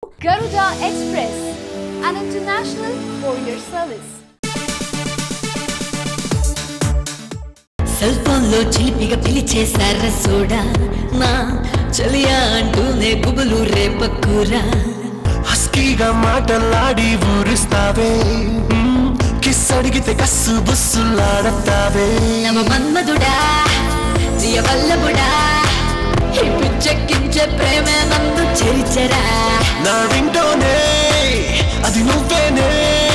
Garuda Express, an international courier service. Cell phone లో చిలిపిగా పిలిచేశారా soda నా చలియా అంటూనే గుబులు రేపకూరా హస్కీగా మాటలాడి ఊరిస్తావే మ్మ్. కిస్ అడిగితే కస్సు బుస్సులాడతావే నమ మన్మధుడా ప్రియ వల్లభుడా ఈ పిచ్చెక్కించే ప్రేమే నన్ను చెరిచరా నా వింటోనే అది నువ్వేనే